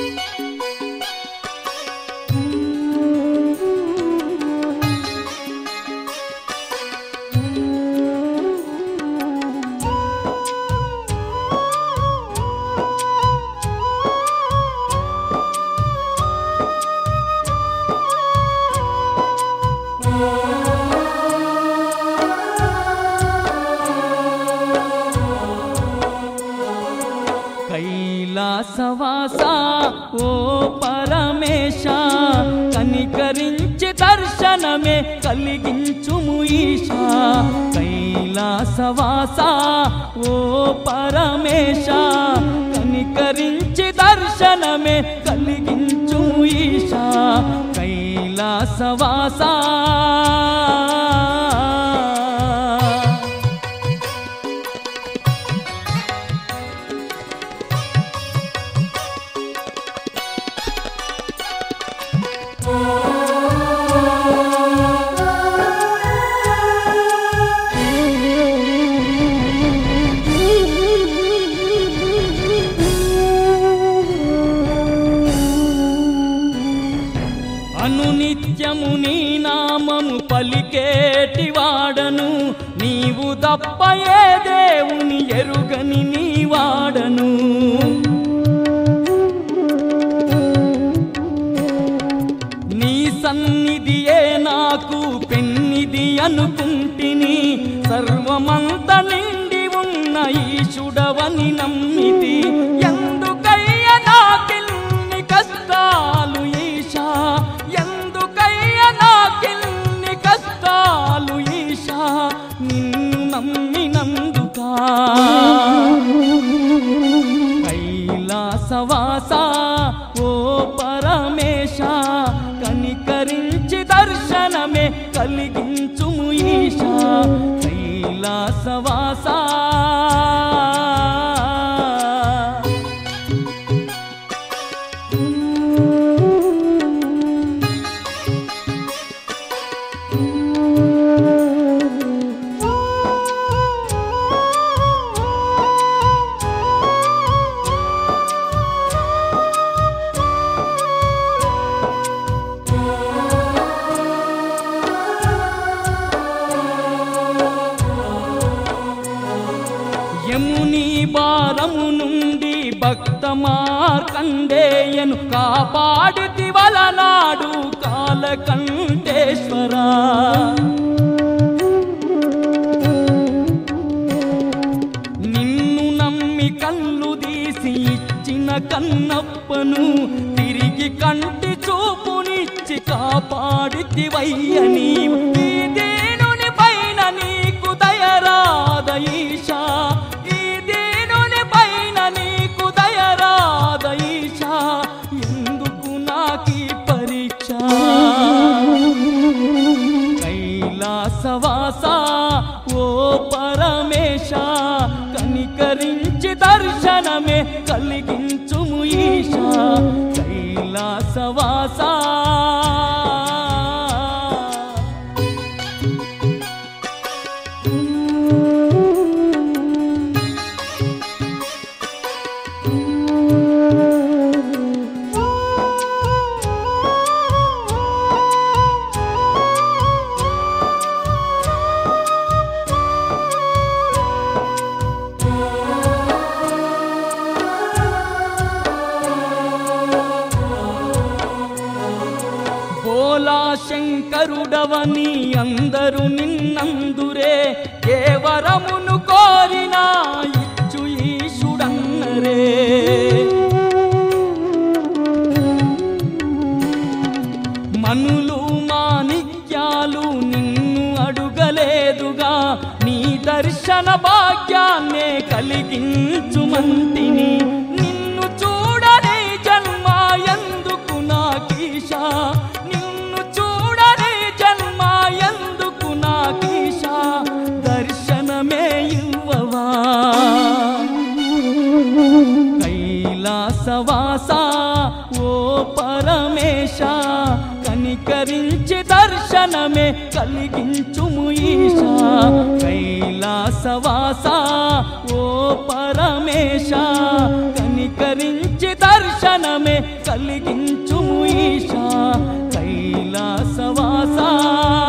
కైలాసవాస ఓ పరమేశ కనికరించి దర్శనమే కలిగించుము ఈశా కైలాసవాస ఓ పరమేశ కనికరించి దర్శనమే కలిగించుము ఈశా కైలాసవాస అనునిత్యము నీ నామము పలికేటి వాడను నీవు తప్ప ఏ దేవుని ఎరుగని నీ వాడను నీ సన్నిధియే నాకు పెన్నిది అనుకుంటిని సర్వమంత నిండి ఉన్న ఈశుడవని నమ్మితి ఎందుకయ్య నాకిన్ని కష్టాలు ఈశా ఎందుకయ్య నాకిన్ని కష్టాలు ఈశా నిన్ను నమ్మినందుకా కైలాసవాస ఓ పరమేశ కనికరించి దర్శనమే కలిగించుము ఈశా కైలాసవాస యముని భారము నుండి భక్త మార్కండేయను కాపాడితి వలనాడు కాలకంఠేశ్వరా నిన్ను నమ్మి కళ్ళు తీసి ఇచ్చిన కన్నప్పను తిరిగి కంటి చూపునిచ్చి కాపాడితివయ్య నీవు ఈ దేనుని పైన నీకు దయరాద ఈశా ఈ దేనుని పైన నీకు దయరాద ఈశా ఎందుకు నాకీ పరీక్ష కైలాసవాస ఓ పరమేశ కనికరించి దర్శనమే కలిగించుము ఈశా కైలాసవాస బోలా శంకరుడవని అందరూ నిన్నందురే ఏ వరమును కోరినా ఇచ్చు ఈశుడన్నరే మనులు మాణిక్యాలు నిన్ను అడుగలేదుగా నీ దర్శన భాగ్యాన్నే కలిగించుమంటిని నిన్ను చూడని జన్మ ఎందుకు నాకీశా నిన్ను చూడని జన్మ ఎందుకు నాకీశా దర్శనమే ఇవ్వవా కైలాసవాస ఓ పరమేశ కనికరించి దర్శనమే కలిగించుము ఈశా కైలాసవాస ఓ పరమేశ కనికరించి దర్శనమే కలిగించుము ఈశా కైలాసవాసా